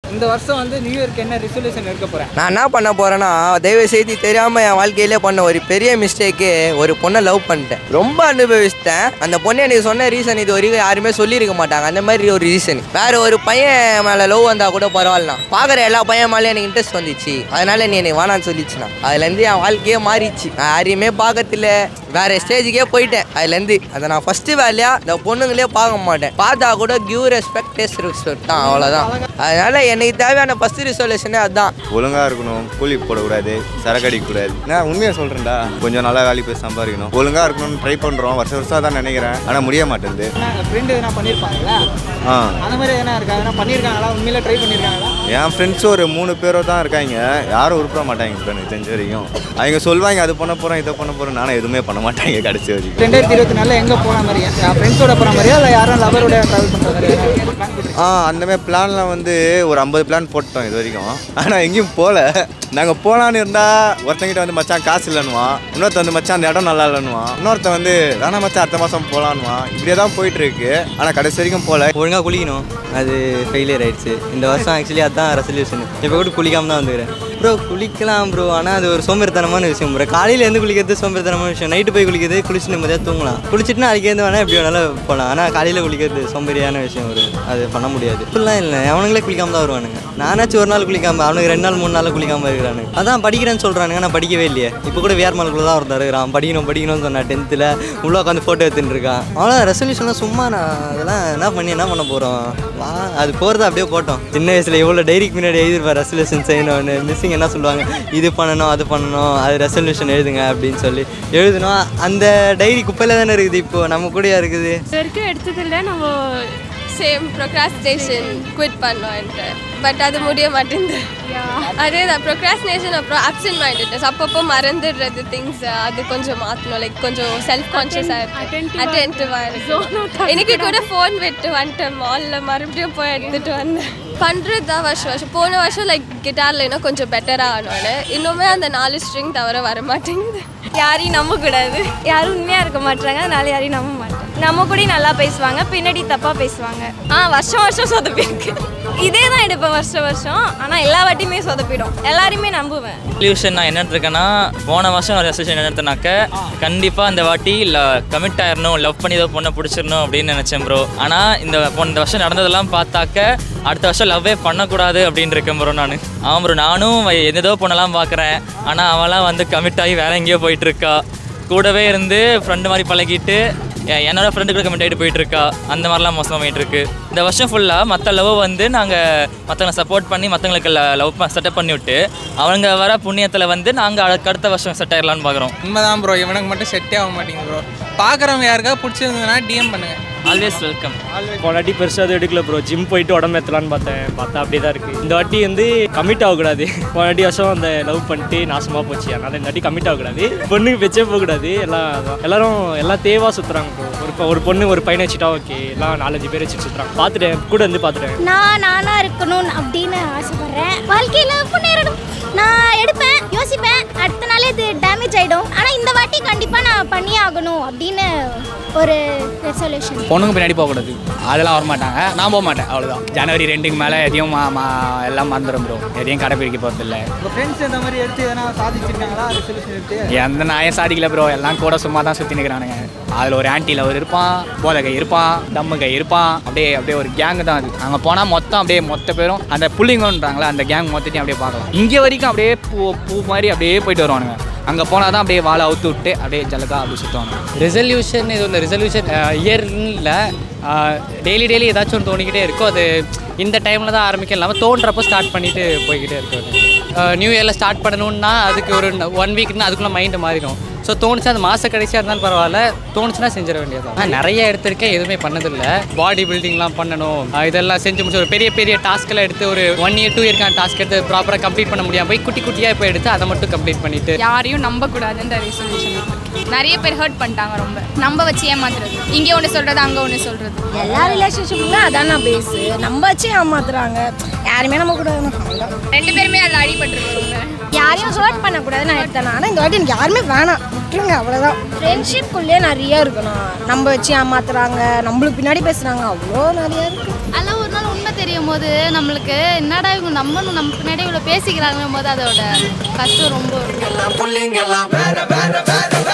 இந்த வருஷம் வந்து நியூ இயர்க்கு என்ன ரிசல்யூஷன் எடுக்க போகிறேன் நான் என்ன பண்ண போறேன்னா தயவு செய்து தெரியாம என் வாழ்க்கையிலே பண்ண ஒரு பெரிய மிஸ்டேக்கு ஒரு பொண்ணை லவ் பண்ணிட்டேன் ரொம்ப அனுபவிச்சிட்டேன் அந்த பொண்ணு எனக்கு சொன்ன ரீசன் இது வரைக்கும் யாருமே சொல்லியிருக்க மாட்டாங்க அந்த மாதிரி ஒரு ரீசன் வேற ஒரு பையன் மேல லவ் வந்தா கூட பரவாயில்லண்ணா பார்க்குற எல்லா பையன் மேலே எனக்கு இன்ட்ரெஸ்ட் வந்துச்சு அதனால நீ எனக்கு வேணான்னு சொல்லிச்சுண்ணா அதுலேருந்து என் வாழ்க்கையே மாறிச்சு நான் யாரையுமே பார்க்கறதில்ல வேற ஸ்டேஜுக்கே போயிட்டேன் அதுலேருந்து அதை நான் ஃபர்ஸ்ட் வேலையா இந்த பொண்ணுங்களே பார்க்க மாட்டேன் பார்த்தா கூட கிவ் ரெஸ்பெக்ட் டேஸ்ட் ரெஸ்பெக்ட் தான் அவ்வளோதான் அதனால எனக்கு தேவையான ஃபர்ஸ்ட் ரிசல்யூஷனே அதுதான் ஒழுங்கா இருக்கணும் கூலி போடக்கூடாது சரக்கு அடிக்கக்கூடாது நான் உண்மையாக சொல்கிறேன்டா கொஞ்சம் நல்லா வேலைக்கு போய் சம்பாதிக்கணும் ஒழுங்கா இருக்கணும்னு ட்ரை பண்ணுறோம் வருஷம் வருஷம் தான் நினைக்கிறேன் ஆனால் முடிய மாட்டேங்குது ஃப்ரெண்டு எதனா பண்ணியிருப்பாங்களா ஆ அந்த மாதிரி எதனா இருக்கா எதனா பண்ணியிருக்காங்களா உண்மையில ட்ரை பண்ணியிருக்காங்களா என் ஃப்ரெண்ட்ஸ் ஒரு மூணு பேரோ தான் இருக்காங்க யாரும் உருப்பட மாட்டாங்க இப்போ எனக்கு தெரிஞ்ச வரைக்கும் அவங்க சொல்லுவாங்க அது பண்ண போகிறோம் இதை பண்ண போகிறோம் நானும் எதுவுமே பண்ண மாட்டாங்க கடைசி வரைக்கும் ரெண்டாயிரத்தி இருபத்தி நாலில் எங்கே போன மாதிரி ஃப்ரெண்ட்ஸோட போகிற மாதிரியா இல்லை யாரும் லவரோட ட்ராவல் பண்ணுற மாதிரியா பிளான் போட்டு ஆ அந்த மாதிரி பிளான்லாம் வந்து ஒரு ஐம்பது பிளான் போட்டோம் இது வரைக்கும் ஆனால் எங்கேயும் போகல நாங்கள் போகலான்னு இருந்தால் ஒருத்தங்கிட்ட வந்து மச்சான் காசு இல்லைன்னுவான் இன்னொருத்த வந்து மச்சான் அந்த இடம் நல்லா இல்லைன்னுவான் இன்னொருத்த வந்து வேணா மச்சான் அடுத்த மாதம் போகலான்னுவான் இப்படியே தான் போயிட்டு இருக்கு ஆனால் கடைசி வரைக்கும் போகல ஒழுங்காக குளிக்கணும் அது ஃபெயிலியர் ஆயிடுச்சு இந்த வருஷம் ஆக்சுவலி அதான் ரெசல்யூஷன் இப்போ கூட குளிக்காம தான் வந்துக்கிறேன் ப்ரோ குளிக்கலாம் ப்ரோ ஆனால் அது ஒரு சோம்பேறித்தனமான விஷயம் ப்ரோ காலையில் இருந்து குளிக்கிறது சோம்பேறித்தனமான விஷயம் நைட்டு போய் குளிக்கிறது குளிச்சு நிம்மதியாக தூங்கலாம் குளிச்சுட்டுனா அதுக்கேருந்து வேணால் எப்படி வேணாலும் போகலாம் ஆனால் காலையில் குளிக்கிறது சோம்பேறியான விஷயம் ஒரு அது பண்ண முடியாது இப்படிலாம் இல்லை அவனுங்களே குளிக்காம தான் வருவானுங்க நானாச்சும் ஒரு நாள் குளிக்காம அவனுக்கு ரெண்டு நாள் மூணு நாள் குளிக்காம இருக்கிறானுங்க அதான் படிக்கிறேன்னு சொல்கிறானுங்க நான் படிக்கவே இல்லையே இப்போ கூட விஆர் மாலுக்குள்ள தான் ஒருத்தர் இருக்கிறான் படிக்கணும் படிக்கணும்னு சொன்னான் டென்த்தில் உள்ளே உட்காந்து ஃபோட்டோ எடுத்துட்டு இருக்கான் அவ்வளோ ரெசல்யூஷன்லாம் சும்மா நான் அதெல்லாம் என்ன பண்ணி என்ன பண்ண போகிறோம் வா அது போகிறது அப்படியே போட்டோம் சின்ன வயசில் எவ்வளோ டைரிக்கு முன்னாடி எழுதிருப்பேன் ரெசல்யூஷன் செய்யணும்னு மிஸ்ஸிங் என்ன சொல்லுவாங்க இது பண்ணணும் அது பண்ணணும் அது ரெசல்யூஷன் எழுதுங்க அப்படின்னு சொல்லி எழுதணும் அந்த டைரி குப்பையில் தானே இருக்குது இப்போ நம்ம கூடயா இருக்குது இது வரைக்கும் எடுத்ததில்ல நம்ம சேம் ப்ரொக்ராஸ்டேஷன் குவிட் பண்ணோன்ட்டு பட் அது முடிய மாட்டேங்குது அதே தான் ப்ரொக்ராஸ்டினேஷன் அப்புறம் அப்சன்ட் மைண்டட்னஸ் அப்பப்போ மறந்துடுறது திங்ஸ் அது கொஞ்சம் மாற்றணும் லைக் கொஞ்சம் செல்ஃப் கான்ஷியஸாக இருக்கு அட்டென்டிவாக இருக்கு இன்னைக்கு கூட ஃபோன் விட்டு வந்துட்டேன் மாலில் மறுபடியும் போய் எடுத்துகிட்டு வந்தேன் பண்ணுறது தான் வருஷம் வருஷம் போன வருஷம் லைக் கிட்டாரில் இன்னும் கொஞ்சம் பெட்டராக ஆனோன்னு இன்னுமே அந்த நாலு ஸ்ட்ரிங் தவிர வர மாட்டேங்குது யாரையும் நம்பக்கூடாது யாரும் உண்மையாக இருக்க மாட்டாங்க அதனால யாரையும் நம்ப மாட்டேன் நம்ம கூட நல்லா பேசுவாங்க பின்னாடி தப்பாக பேசுவாங்க ஆ வருஷம் வருஷம் சொதப்பிருக்கு இதே தான் எடுப்பேன் வருஷம் வருஷம் ஆனால் எல்லா வாட்டியுமே சொதப்பிடும் எல்லாரையுமே நம்புவேன் ரெசல்யூஷன் நான் என்ன எடுத்திருக்கேன்னா போன வருஷம் ரெசல்யூஷன் என்ன எடுத்தேனாக்க கண்டிப்பாக இந்த வாட்டி இல்லை கமிட் ஆயிடணும் லவ் பண்ணி ஏதோ பொண்ணை பிடிச்சிடணும் அப்படின்னு நினச்சேன் ப்ரோ ஆனால் இந்த போன இந்த வருஷம் நடந்ததெல்லாம் பார்த்தாக்க அடுத்த வருஷம் லவ்வே பண்ணக்கூடாது அப்படின்னு இருக்கேன் ப்ரோ நான் ஆமாம் ப்ரோ நானும் எதோ பொண்ணெல்லாம் பார்க்குறேன் ஆனால் அவன்லாம் வந்து கமிட் ஆகி வேற எங்கேயோ போயிட்டு இருக்கா கூடவே இருந்து ஃப்ரெண்டு மாதிரி பழகிட்டு எ- என்னோட ஃப்ரெண்டு கூட கமெண்ட் ஆகிட்டு போயிட்டு இருக்கா அந்த மாதிரிலாம் மோசமாக போயிட்டு இருக்கு இந்த வருஷம் ஃபுல்லாக மற்ற லவ் வந்து நாங்கள் மற்றவங்களை சப்போர்ட் பண்ணி மற்றவங்களுக்கு லவ் செட்டப் பண்ணி விட்டு அவங்க வர புண்ணியத்தில் வந்து நாங்கள் அடுத்த வருஷம் செட் ஆயிடலாம்னு பார்க்குறோம் உண்மைதான் ப்ரோ இவனுக்கு மட்டும் செட்டே ஆக மாட்டேங்குது ப்ரோ பார்க்குறவங்க யாருக்காவது பிடிச்சிருந்ததுன்னா டிஎம் பண்ணுங்க ஆல்வேஸ் வெல்கம் போன வாட்டி பெருசாக எதுவும் எடுக்கல ப்ரோ ஜிம் போயிட்டு உடம்பு ஏற்றலான்னு பார்த்தேன் பார்த்தா அப்படியே தான் இருக்குது இந்த வாட்டி வந்து கமிட் ஆகக்கூடாது போன வாட்டி வருஷம் அந்த லவ் பண்ணிட்டு நாசமாக போச்சு அதனால் இந்த வாட்டி கமிட் ஆகக்கூடாது பொண்ணுக்கு வச்சே போகக்கூடாது எல்லாம் அதான். எல்லாரும் எல்லாம் தேவாக சுற்றுறாங்க ப்ரோ ஒரு பொ- ஒரு பொண்ணு ஒரு பையனை வச்சுட்டா ஓகே எல்லாம் நாலஞ்சு பேர் வச்சுட்டு சுற்றுறாங்க பார்த்துட்டேன் கூட வந்து பார்த்துட்டேன் நான் நானா இருக்கணும் அப்படின்னு ஆசைப்படுறேன் வாழ்க்கையில முன்னேறணும் நான் எடுப்பேன் யோசிப்பேன் அடுத்த நாளே இது டேமேஜ் ஆயிடும் ஆனா இந்த வாட்டி கண்டிப்பா நான் பண்ணியே ஆகணும் அப்படின்னு ஒரு ரெசல்யூஷன் பொண்ணுங்க பின்னாடி போகக்கூடாது அதெல்லாம் வர மாட்டாங்க நான் போக மாட்டேன் அவ்வளோதான் ஜனவரி ரெண்டுக்கு மேலே எதையும் மா- மா- எல்லாம் மறந்துடும் ப்ரோ எதையும் கடைப்பிடிக்க போகிறதில்ல உங்கள் ஃப்ரெண்ட்ஸ் இந்த மாதிரி எடுத்து எதனா சாதிச்சிருக்காங்களா ரெசல்யூஷன் எடுத்து எந்த நாயும் சாதிக்கல ப்ரோ எல்லாம் கூட சும்மா தான் சுற்றி நிற்கிறானுங்க அதில் ஒரு ஆன்ட்டியில் ஒரு இருப்பான் போதகை இருப்பான் தம்முகை இருப்பான் அப்படியே அப்படியே ஒரு கேங்கு தான் அது அங்கே போனால் மொத்தம் அப்படியே மொத்த பேரும் அந்த புள்ளிங்கன்றாங்களா அந்த கேங் மொத்தத்தையும் அப்படியே பார்க்கலாம் இங்கே வரைக்கும் அப்படியே பூ பூ மாதிரி அப்படியே போயிட்டு வருவானுங்க அங்கே போனால் தான் அப்படியே வாழை அவுத்து விட்டு அப்படியே ஜலகா அப்படி சுற்றுவாங்க ரெசல்யூஷன் இது வந்து ரெசல்யூஷன் இயர்னு இல்லை டெய்லி டெய்லி ஏதாச்சும் ஒன்று தோணிக்கிட்டே இருக்கும் அது இந்த டைமில் தான் ஆரம்பிக்க இல்லாமல் தோன்றப்போ ஸ்டார்ட் பண்ணிட்டு போய்கிட்டே இருக்கும் நியூ இயரில் ஸ்டார்ட் பண்ணணும்னா அதுக்கு ஒரு ஒன் வீக்னா அதுக்குள்ளே மைண்டு மாறிடும் ஸோ தோணுச்சு அது மாத கடைசியாக இருந்தாலும் பரவாயில்ல தோணுச்சுன்னா செஞ்சிட வேண்டியது நான் நிறைய எடுத்திருக்கேன் எதுவுமே பண்ணதில்லை பாடி பில்டிங்லாம் பண்ணணும் ஆஹ் இதெல்லாம் செஞ்சு முடிச்சு ஒரு பெரிய பெரிய டாஸ்க்கெல்லாம் எடுத்து ஒரு ஒன் இயர் டூ இயர்க்கான டாஸ்க் எடுத்து ப்ராப்பராக கம்ப்ளீட் பண்ண முடியாம போய் குட்டி குட்டியாக இப்போ எடுத்து அதை மட்டும் கம்ப்ளீட் பண்ணிட்டு யாரையும் நம்பக்கூடாதுன்ற ரெசல்யூஷன் நிறைய பேர் ஹர்ட் பண்ணிட்டாங்க ரொம்ப நம்ப வச்சு ஏமாத்துறது இங்கே ஒன்று சொல்றது அங்கே ஒன்று சொல்றது எல்லா ரிலேஷன்ஷிப்புமே அதான் நான் பேசு நம்ம வச்சு ஏமாத்துறாங்க யாருமே நம்ம கூட ரெண்டு பேருமே அதில் அடிபட்டுருக்காங்க யாரையும் ஹர்ட் பண்ணக்கூடாது நான் எடுத்தேன் ஆனால் இந்த வாட்டி எனக்கு யாருமே வேணாம் விட்டுருங்க அவ்வளோதான் ஃப்ரெண்ட்ஷிப்குள்ளேயே நிறைய இருக்கணும் நம்ம வச்சு ஏமாத்துறாங்க நம்மளுக்கு பின்னாடி பேசுகிறாங்க அவ்வளோ நிறைய இருக்கு அதெல்லாம் ஒரு நாள் உண்மை உண்மை தெரியும் போது நம்மளுக்கு என்னடா இவங்க நம்பணும் நம்ம பின்னாடி இவ்வளோ பேசிக்கிறாங்க போது அதோட கஷ்டம் ரொம்ப இருக்கும்